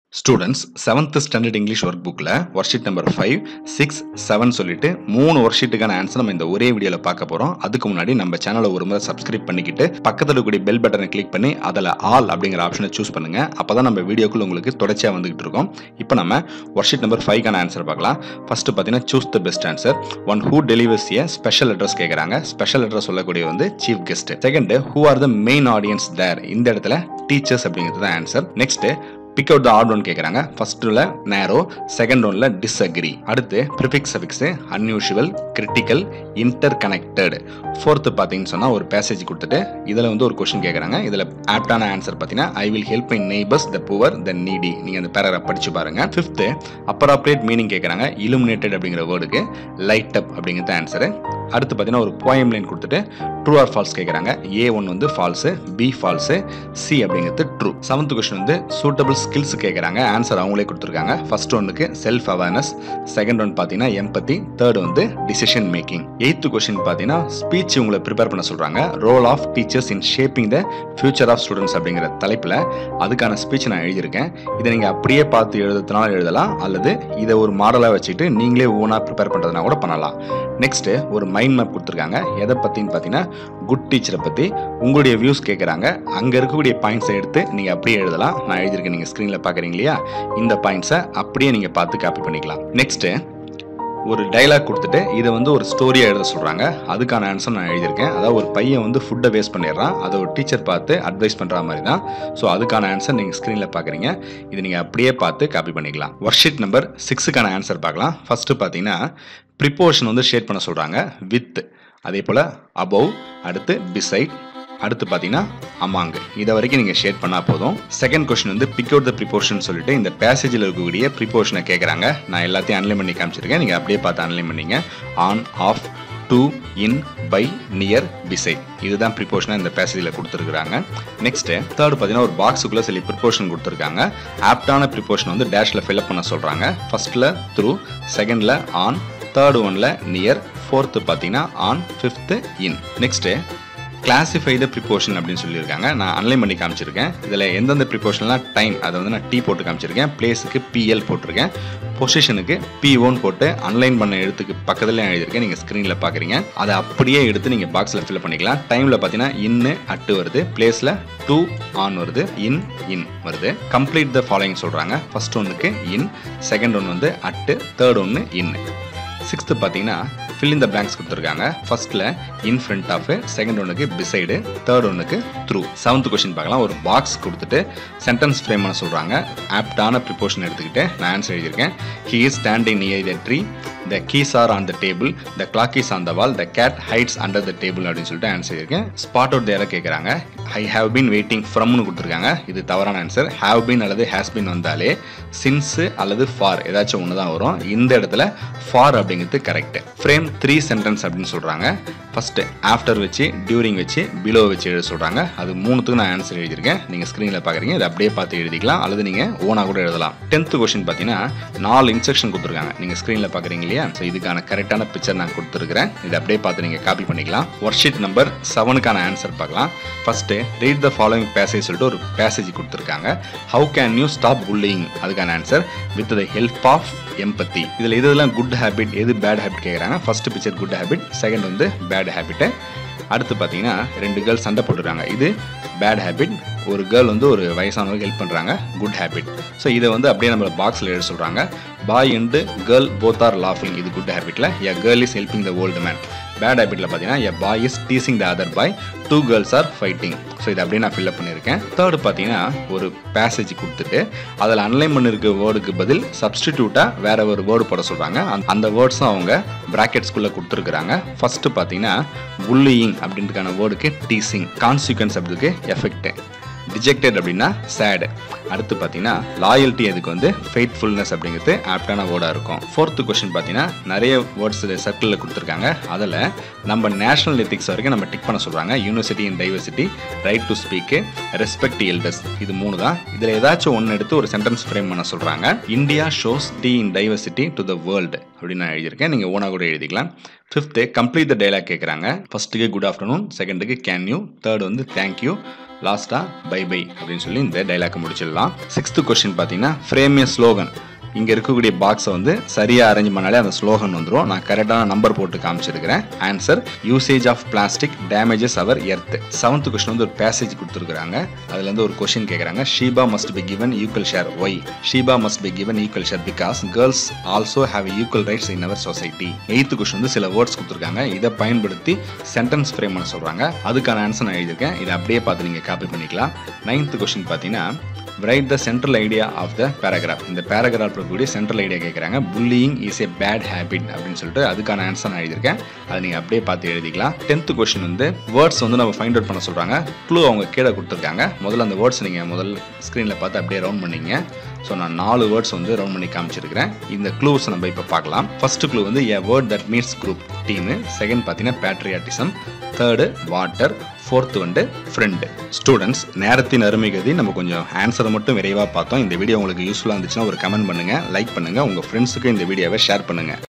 students seventh standard English work புக்கில் work sheet number five six seven சொல்லிட்டு மூணு work ஷீட்டுக்கான answer நம்ம இந்த ஒரே வீடியோவில் பார்க்க போகிறோம் அதுக்கு முன்னாடி நம்ம சேனலை ஒரு முறை சப்ஸ்கிரைப் பண்ணிக்கிட்டு பக்கத்தில் இருக்கக்கூடிய பெல் பட்டனை கிளிக் பண்ணி அதில் ஆல் அப்படிங்கிற ஆப்ஷனை சூஸ் பண்ணுங்க அப்போ தான் நம்ம வீடியோக்குள்ள உங்களுக்கு தொடர்ச்சியாக வந்துகிட்டு இருக்கோம் இப்போ நம்ம ஒர்க் ஷீட் நம்பர் ஃபைவ்க்கான ஆன்சர் பார்க்கலாம் ஃபர்ஸ்ட் பார்த்தீங்கன்னா choose the best answer one who delivers a special address கேட்குறாங்க ஸ்பெஷல் அட்ரஸ் சொல்லக்கூடிய வந்து chief guest second who are the main audience there இந்த இடத்துல டீச்சர்ஸ் அப்படிங்கிறது தான் answer next pick out the odd one கேட்குறாங்க ஃபர்ஸ்ட்ல நேரோ செகண்ட் ஒன்ல டிஸ்அக்ரி அடுத்து prefix suffix unusual critical interconnected fourth பார்த்தீங்கன்னு சொன்னால் ஒரு பேசேஜ் கொடுத்துட்டு இதில் வந்து ஒரு கொஷின் கேட்குறாங்க இதில் ஆப்டான ஆன்சர் பார்த்தீங்கன்னா I will help my neighbours the poor the needy நீங்கள் அந்த பேரரை படிச்சு பாருங்க ஃபிஃப்த்து அப்பராப்ரேட் மீனிங் கேட்குறாங்க இலுமினேட்டட் அப்படிங்கிற வேர்டுக்கு லைட் அப் அப்படிங்கிறது ஆன்சரு அடுத்து பார்த்தீங்கன்னா ஒரு போயம் லைன் கொடுத்துட்டு ட்ரூ ஆர் ஃபால்ஸ் கேட்குறாங்க ஏ ஒன் வந்து ஃபால்ஸு பி ஃபால்ஸு சி அப்படிங்கிறது ட்ரூ செவன்த் கொஸ்டின் வந்து சூட்டபிள் ஸ்கில்ஸ் கேட்குறாங்க ஆன்சர் அவங்களே கொடுத்துருக்காங்க ஃபர்ஸ்ட் ஒன்னுக்கு செல்ஃப் அவேர்னஸ் செகண்ட் ஒன் பார்த்தீங்கன்னா எம்பத்தி தேர்ட் வந்து டிசிஷன் மேக்கிங் எயித்து கொஸ்டின் பார்த்தீங்கன்னா ஸ்பீச் உங்களை ப்ரிப்பேர் பண்ண சொல்கிறாங்க role of teachers in shaping the future of students அப்படிங்கிற தலைப்பில் அதுக்கான ஸ்பீச் நான் எழுதியிருக்கேன் இதை நீங்கள் அப்படியே பார்த்து எழுதுறதுனால எழுதலாம் அல்லது இதை ஒரு மாடலாக வச்சுட்டு நீங்களே ஓனாக ப்ரிப்பேர் பண்ணுறதுனா கூட பண்ணலாம் நெக்ஸ்ட்டு ஒரு மைண்ட் மேப் கொடுத்துருக்காங்க எதை பற்றின்னு பார்த்தீங்கன்னா குட் டீச்சரை பற்றி உங்களுடைய வியூஸ் கேட்குறாங்க அங்கே இருக்கக்கூடிய பாயிண்ட்ஸை எடுத்து நீங்கள் அப்படியே எழுதலாம் நான் எழுதியிருக்கேன் நீங்கள் ஸ்க்ரீனில் பார்க்குறீங்க இல்லையா இந்த பாயிண்ட்ஸை அப்படியே நீங்கள் பார்த்து காப்பி பண்ணிக்கலாம் நெக்ஸ்ட்டு ஒரு டைலாக் கொடுத்துட்டு இதை வந்து ஒரு ஸ்டோரியாக எழுத சொல்கிறாங்க அதுக்கான ஆன்சர் நான் எழுதியிருக்கேன் அதாவது ஒரு பையன் வந்து ஃபுட்டை வேஸ்ட் பண்ணிடுறான் அதை ஒரு டீச்சர் பார்த்து அட்வைஸ் பண்ணுற மாதிரி தான் ஸோ அதுக்கான ஆன்சர் நீங்கள் ஸ்க்ரீனில் பார்க்குறீங்க இது நீங்கள் அப்படியே பார்த்து காப்பி பண்ணிக்கலாம் ஒர்க் ஷீட் நம்பர் சிக்ஸுக்கான ஆன்சர் பார்க்கலாம் ஃபஸ்ட்டு பார்த்தீங்கன்னா ப்ரிப்போர்ஷன் வந்து ஷேட் பண்ண சொல்கிறாங்க வித் அதே போல் அபவ் அடுத்து பிசைட் அடுத்து பார்த்தீங்கன்னா அமாங் இதை வரைக்கும் நீங்கள் ஷேட் பண்ணால் போதும் செகண்ட் கொஸ்டின் வந்து பிக் அவுட் த ப்ரிப்போர்ஷன் சொல்லிட்டு இந்த பேசேஜில் இருக்கக்கூடிய ப்ரிப்போர்ஷனை கேட்குறாங்க நான் எல்லாத்தையும் அன்லைன் பண்ணி காமிச்சிருக்கேன் நீங்கள் அப்படியே பார்த்து அன்லைன் பண்ணீங்க on of to in by near beside இதுதான் ப்ரிப்போர்ஷனாக இந்த பேசேஜில் கொடுத்துருக்காங்க நெக்ஸ்ட்டு தேர்ட் பார்த்தீங்கன்னா ஒரு பாக்ஸுக்குள்ளே சில ப்ரிப்போர்ஷன் கொடுத்துருக்காங்க ஆப்டான ப்ரிப்போர்ஷன் வந்து டேஷில் ஃபில்அப் பண்ண சொல்கிறாங்க ஃபர்ஸ்ட்டில் த்ரூ செகண்டில் ஆன் தேர்ட் ஒனில் நியர் ஃபோர்த்து பார்த்தீங்கன்னா on fifth in next classify the preposition அப்படின்னு சொல்லியிருக்காங்க நான் அன்லைன் பண்ணி காமிச்சிருக்கேன் இதில் எந்தெந்த ப்ரிப்போர்ஷன்லாம் டைம் அதை வந்து நான் டி போட்டு காமிச்சிருக்கேன் பிளேஸுக்கு பிஎல் போட்டிருக்கேன் பொசிஷனுக்கு பி ஒன் போட்டு அன்லைன் பண்ண எழுத்துக்கு பக்கத்துல எழுதியிருக்கேன் நீங்கள் ஸ்க்ரீனில் பார்க்குறீங்க அதை அப்படியே எடுத்து நீங்கள் பாக்ஸில் ஃபில் பண்ணிக்கலாம் டைமில் பார்த்தீங்கன்னா இன்னு அட்டு வருது பிளேஸில் டூ ஆன் வருது இன் இன் வருது கம்ப்ளீட் த ஃபாலோயிங் சொல்கிறாங்க ஃபர்ஸ்ட் ஒன்றுக்கு இன் செகண்ட் ஒன்று வந்து அட்டு தேர்ட் ஒன்று இன் சிக்ஸ்த்து பார்த்தீங்கன்னா ஃபில் இந்த பிளாங்க்ஸ் கொடுத்துருக்காங்க ஃபர்ஸ்ட்டில் இன் ஃப்ரண்ட் ஆஃப் செகண்ட் ஒன்றுக்கு பிசைடு தேர்ட் ஒன்றுக்கு த்ரூ செவன்த் கொஸ்டின் பார்க்கலாம் ஒரு பாக்ஸ் கொடுத்துட்டு சென்டென்ஸ் ஃப்ரேம் பண்ண சொல்கிறாங்க ஆப்டான ப்ரிப்போர்ஷன் எடுத்துக்கிட்டு நான் ஆன்சர் எழுதியிருக்கேன் he is standing near the tree the keys are on the table the clock is on the wall the cat hides under the table அப்படின்னு சொல்லிட்டு ஆன்சர் இருக்கேன் ஸ்பாட் அவுட் தேர கேட்குறாங்க I have been waiting ஃப்ரம்னு கொடுத்துருக்காங்க இது தவறான answer have been அல்லது has been வந்தாலே சின்ஸு அல்லது ஃபார் ஏதாச்சும் ஒன்று தான் வரும் இந்த இடத்துல ஃபார் அப்படிங்கிறது கரெக்ட் ஃப்ரேம் த்ரீ சென்டென்ஸ் அப்படின்னு சொல்கிறாங்க ஃபஸ்ட்டு ஆஃப்டர் வச்சு டியூரிங் வச்சு பிலோ வச்சு எழுத சொல்கிறாங்க அது மூணுத்துக்கு நான் ஆன்சர் எழுதியிருக்கேன் நீங்கள் ஸ்க்ரீனில் பார்க்குறீங்க இதை அப்படியே பார்த்து எழுதிக்கலாம் அல்லது நீங்கள் ஓனாக கூட எழுதலாம் டென்த்து கொஸ்டின் பார்த்தீங்கன்னா நாலு இன்ஸ்ட்ரக்ஷன் கொடுத்துருக்காங்க நீங்கள் ஸ்க்ரீனில் பார்க்குறீங்க இல்லையா ஸோ இதுக்கான கரெக்டான பிக்சர் நான் கொடுத்துருக்கிறேன் இதை அப்படியே பார்த்து நீங்கள் காப்பி பண்ணிக்கலாம் ஒர்க் ஷீட் நம்பர் செவனுக்கான ஆன்சர் பார்க்கலாம் first read the following passage சொல்லிட்டு ஒரு பேசேஜ் கொடுத்துருக்காங்க how can you stop bullying அதுக்கான answer with the help of empathy இதில் எது இதெல்லாம் குட் ஹேபிட் எது பேட் ஹேபிட் கேட்குறாங்க first picture good habit second வந்து பேட் ஹேபிட்டு அடுத்து பார்த்தீங்கன்னா ரெண்டு கேர்ள் சண்டை போட்டுருக்காங்க இது பேட் ஹேபிட் ஒரு கேர்ள் வந்து ஒரு வயசானவங்க ஹெல்ப் பண்ணுறாங்க குட் ஹேபிட் ஸோ இதை வந்து அப்படியே நம்ம பாக்ஸில் எழுத சொல்கிறாங்க boy and girl both are லாஃபிங் இது குட் ஹேபிட்டில் a girl is helping the old man bad ஹேபிட்டில் பார்த்தீங்கன்னா a boy is teasing the other boy two girls are fighting so இதை அப்படியே நான் ஃபில்அப் பண்ணியிருக்கேன் தேர்டு பார்த்தீங்கன்னா ஒரு பேசேஜ் கொடுத்துட்டு அதில் அன்லைன் பண்ணிருக்க வேர்டுக்கு பதில் சப்ஸ்டிடியூட்டாக வேற ஒரு வேர்டு போட சொல்கிறாங்க அந்த வேர்ட்ஸும் அவங்க ப்ராக்கெட்ஸ்குள்ளே கொடுத்துருக்குறாங்க ஃபஸ்ட்டு பார்த்தீங்கன்னா புல்லியிங் அப்படின்றதுக்கான வேர்டுக்கு டீசிங் கான்சிக்வன்ஸ் அப்படிக்கு எஃபெக்ட் டிஜெக்டட் அப்படின்னா சேடு அடுத்து பார்த்தீங்கன்னா லாயல்ட்டி அதுக்கு வந்து ஃபெய்த்ஃபுல்னஸ் அப்படிங்கிறது ஆப்டான வேர்டாக இருக்கும் ஃபோர்த்து கொஸ்டின் பார்த்தீங்கன்னா நிறைய வேர்ட்ஸ் சர்க்கிளில் கொடுத்துருக்காங்க அதில் நம்ம நேஷனல் எத்திக்ஸ் வரைக்கும் நம்ம டிக் பண்ண சொல்கிறாங்க university in diversity right to speak respect elders இது மூணு தான் இதில் ஏதாச்சும் ஒன்று எடுத்து ஒரு சென்டென்ஸ் ஃப்ரேம் பண்ண சொல்கிறாங்க இந்தியா ஷோஸ் டி in diversity to the world அப்படின்னு நான் எழுதியிருக்கேன் நீங்கள் ஓனாக கூட எழுதிக்கலாம் ஃபிஃப்த்து கம்ப்ளீட் த டைலாக் கேட்குறாங்க ஃபர்ஸ்ட்டுக்கு குட் ஆஃப்டர்நூன் செகண்டுக்கு கேன் யூ தேர்ட் வந்து தேங்க்யூ லாஸ்ட்டாக பை பை அப்படின்னு சொல்லி இந்த டைலாக் முடிச்சிடலாம் சிக்ஸ்த்து கொஸ்டின் பார்த்தீங்கன்னா ஃப்ரேம் ஸ்லோகன் இங்கே இருக்கக்கூடிய பாக்ஸை வந்து சரியாக அரேஞ்ச் பண்ணாலே அந்த ஸ்லோகன் வந்துடும் நான் கரெக்டான நம்பர் போட்டு காமிச்சிருக்கிறேன் answer usage of plastic damages our earth seventh question வந்து ஒரு பேசேஜ் கொடுத்துருக்காங்க அதுலேருந்து ஒரு கொஸ்டின் கேட்குறாங்க Sheeba must be given equal share why Sheeba must be given equal share because girls also have equal rights in our society eighth question வந்து சில words கொடுத்துருக்காங்க இதை பயன்படுத்தி சென்டென்ஸ் ஃப்ரேம் பண்ண சொல்கிறாங்க அதுக்கான ஆன்சர் நான் எழுதியிருக்கேன் இதை அப்படியே பார்த்து நீங்கள் காப்பி பண்ணிக்கலாம் நைன்த் கொஸ்டின் பார்த்தீங்கன்னா write the central idea of the paragraph இந்த பேராகிராஃப் இருக்கக்கூடிய சென்ட்ரல் ஐடியா கேட்குறாங்க bullying is a bad habit அப்படின்னு சொல்லிட்டு அதுக்கான ஆன்சர் நான் எழுதியிருக்கேன் அதை நீங்கள் அப்படியே பார்த்து எழுதிக்கலாம் டென்த்து கொஸ்டின் வந்து வேர்ட்ஸ் வந்து நம்ம ஃபைண்ட் அவுட் பண்ண சொல்கிறாங்க க்ளூ அவங்க கீழே கொடுத்துருக்காங்க முதல்ல அந்த வேர்ட்ஸ் நீங்கள் முதல் ஸ்க்ரீனில் பார்த்து அப்படியே ரவுண்ட் பண்ணிங்க ஸோ நான் நாலு வேர்ட்ஸ் வந்து ரவுண்ட் பண்ணி காமிச்சிருக்கிறேன் இந்த க்ளூஸ் நம்ம இப்போ பார்க்கலாம் ஃபர்ஸ்ட் க்ளூ வந்து a word that means group team second பார்த்தீங்கன்னா பேட்ரியாட்டிசம் தேர்டு வாட்டர் ஃபோர்த்து வந்து ஃப்ரெண்டு ஸ்டூடெண்ட்ஸ் நேரத்தின் அருமைகதி நம்ம கொஞ்சம் ஆன்சரை மட்டும் விரைவாக பார்த்தோம் இந்த வீடியோ உங்களுக்கு யூஸ்ஃபுல்லாக இருந்துச்சுன்னா ஒரு கமெண்ட் பண்ணுங்கள் லைக் பண்ணுங்கள் உங்கள் ஃப்ரெண்ட்ஸுக்கு இந்த வீடியோவை ஷேர் பண்ணுங்கள்